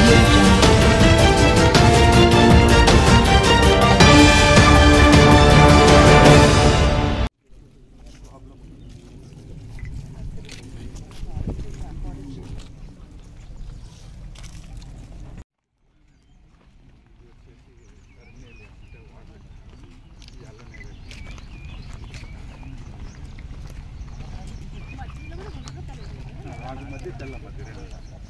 audio jungle. వాటి మధ్య తెల్ల మధ్య రెండు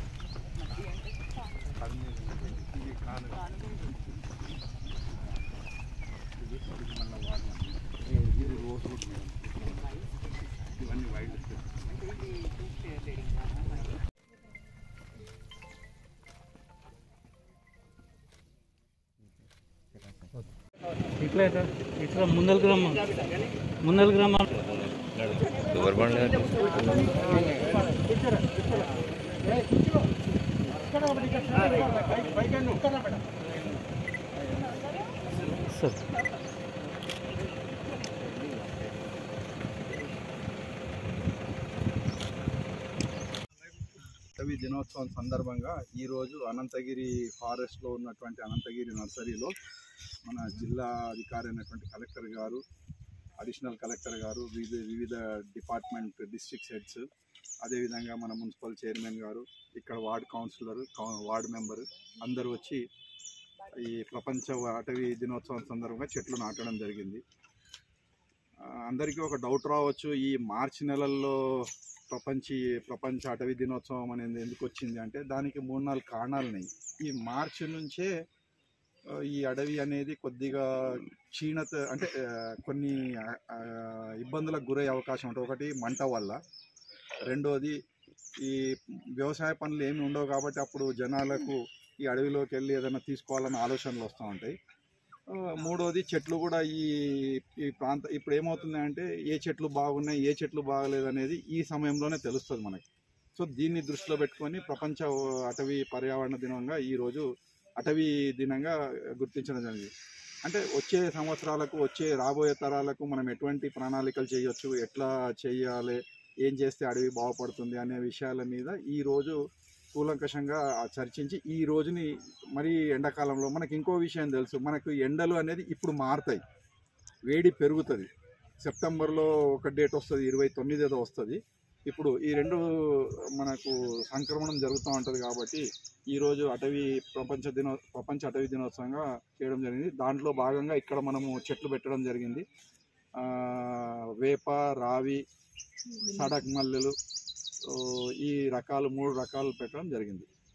కర్నూలు ఇది కాను ఇది ఇది మళ్ళీ వాడిన ఇది రోజ్ వుడ్ మేడం ఇవన్నీ వైల్డ్ ఇట్లా ఇట్లా ఇట్లా ముందరికి రమ్మ ముందరికి రమ్మ సార్ కవి దినోత్సవం సందర్భంగా ఈరోజు అనంతగిరి ఫారెస్ట్లో ఉన్నటువంటి అనంతగిరి నర్సరీలో మన జిల్లా అధికారి అయినటువంటి కలెక్టర్ గారు అడిషనల్ కలెక్టర్ గారు వివిధ వివిధ డిపార్ట్మెంట్ డిస్ట్రిక్ట్ హెడ్స్ అదేవిధంగా మన మున్సిపల్ చైర్మన్ గారు ఇక్కడ వార్డ్ కౌన్సిలర్ కౌ- వార్డ్ మెంబర్ అందరూ వచ్చి ఈ ప్రపంచ అటవీ దినోత్సవం సందర్భంగా చెట్లు నాటడం జరిగింది ఆ, అందరికీ ఒక డౌట్ రావచ్చు ఈ మార్చి నెలల్లో ప్రపంచ ప్రపంచ అటవీ దినోత్సవం అనేది ఎందుకు వచ్చింది అంటే దానికి మూడు నాలుగు కారణాలు ఉన్నాయి ఈ మార్చి నుంచే ఆ, ఈ అడవి అనేది కొద్దిగా క్షీణత అంటే ఆ, కొన్ని ఆ, ఆ, ఇబ్బందులకు గురయ్యే అవకాశం ఉంటుంది ఒకటి మంట వల్ల రెండోది ఈ వ్యవసాయ పనులు ఏమి ఉండవు కాబట్టి అప్పుడు జనాలకు ఈ అడవిలోకి వెళ్ళి ఏదైనా తీసుకోవాలన్న ఆలోచనలు వస్తూ ఉంటాయి ఆ, మూడోది చెట్లు కూడా ఈ ఈ ప్రాంత ఇప్పుడు ఏమవుతుంది అంటే ఏ చెట్లు బాగున్నాయి ఏ చెట్లు బాగలేదు అనేది ఈ సమయంలోనే తెలుస్తుంది మనకి సో దీన్ని దృష్టిలో పెట్టుకొని ప్రపంచ అటవీ పర్యావరణ దినంగా ఈరోజు అటవీ దినంగా గుర్తించడం జరిగింది అంటే వచ్చే సంవత్సరాలకు వచ్చే రాబోయే తరాలకు మనం ఎటువంటి ప్రణాళికలు చేయొచ్చు ఎట్లా చేయాలి ఏం చేస్తే అడవి బాగుపడుతుంది అనే విషయాల మీద ఈరోజు కూలంకషంగా చర్చించి ఈ రోజుని మరి ఎండాకాలంలో మనకి ఇంకో విషయం తెలుసు మనకు ఎండలు అనేది ఇప్పుడు మారుతాయి వేడి పెరుగుతుంది సెప్టెంబర్లో ఒక డేట్ వస్తుంది ఇరవై తొమ్మిది ఏదో వస్తుంది ఇప్పుడు ఈ రెండు మనకు సంక్రమణం జరుగుతూ ఉంటుంది కాబట్టి ఈరోజు అటవీ ప్రపంచ దినో ప్రపంచ అటవీ దినోత్సవంగా చేయడం జరిగింది దాంట్లో భాగంగా ఇక్కడ మనము చెట్లు పెట్టడం జరిగింది ఆ, వేప రావి సడక్ మల్లెలు ఓ, ఈ రకాలు మూడు రకాలు పెట్టడం జరిగింది